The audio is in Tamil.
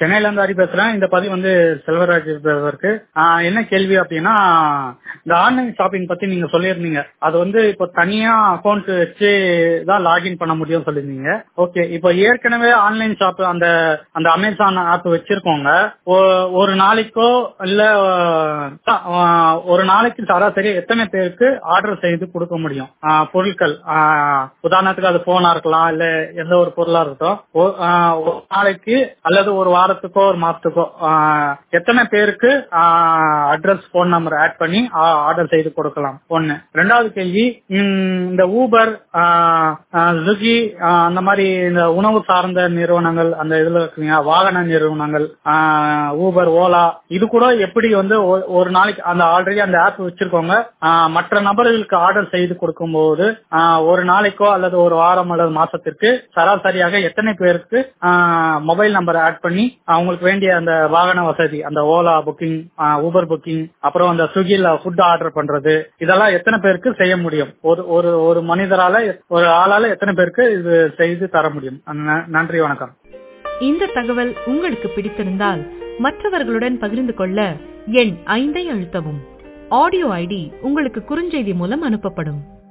சென்னையில இருந்து ஹரி பேசுறேன் இந்த பதிவு வந்து செல்வராஜ் இருக்கு என்ன கேள்வி அப்படின்னா இந்த ஆன்லைன் ஷாப்பிங் பத்தி நீங்க சொல்லியிருந்தீங்க அது வந்து இப்போ தனியா அக்கௌண்ட் வச்சு தான் லாகின் பண்ண முடியும்னு சொல்லியிருந்தீங்க ஓகே இப்போ ஏற்கனவே ஆன்லைன் ஷாப் அந்த அந்த அமேசான் ஆப் வச்சிருக்கோங்க ஒ- ஒரு நாளைக்கோ இல்ல அஹ், ஒரு நாளைக்கு சராசரி எத்தனை பேருக்கு ஆர்டர் செய்து கொடுக்க முடியும் அஹ், பொருட்கள் அஹ், உதாரணத்துக்கு அது போனா இருக்கலாம் இல்ல எந்த ஒரு பொருளா இருக்கட்டும் ஒ- அஹ், ஒரு நாளைக்கு அல்லது ஒரு வாரத்துக்கோ ஒரு மாசத்துக்கோ அஹ், எத்தனை பேருக்கு அட்ரஸ் போன் நம்பர் ஆட் பண்ணி ஆர்டர் செய்து கொடுக்கலாம் ஒண்ணு ரெண்டாவது கேள்வி ம், இந்த ஊபர் ஸ்விக்கி அந்த மாதிரி இந்த உணவு சார்ந்த நிறுவனங்கள் அந்த இதுல இருக்குங்க வாகன நிறுவனங்கள் ஊபர் ஓலா இது கூட எப்படி வந்து ஒ- ஒரு நாளைக்கு அந்த ஆல்ரெடி அந்த ஆப் வச்சிருக்கோங்க ஆஹ் மற்ற நபர்களுக்கு ஆர்டர் செய்து கொடுக்கும்போது ஆஹ் ஒரு நாளைக்கோ அல்லது ஒரு வாரம் அல்லது மாசத்திற்கு சராசரியாக எத்தனை பேருக்கு மொபைல் நம்பர் ஆட் பண்ணி அவங்களுக்கு வேண்டிய அந்த வாகன வசதி அந்த ஓலா புக்கிங் ஊபர் புக்கிங் அப்புறம் அந்த ஸ்விக்கில ஃபுட் ஆர்டர் பண்றது இதெல்லாம் எத்தனை பேருக்கு செய்ய முடியும் ஒரு ஒரு ஒரு மனிதரால ஒரு ஆளால எத்தனை பேருக்கு இது செய்து தர முடியும் ந- நன்றி வணக்கம் இந்த தகவல் உங்களுக்கு பிடித்திருந்தால் மற்றவர்களுடன் பகிர்ந்து கொள்ள எண் ஐந்தை அழுத்தவும் ஆடியோ ஐடி உங்களுக்கு குறுஞ்செய்தி மூலம் அனுப்பப்படும்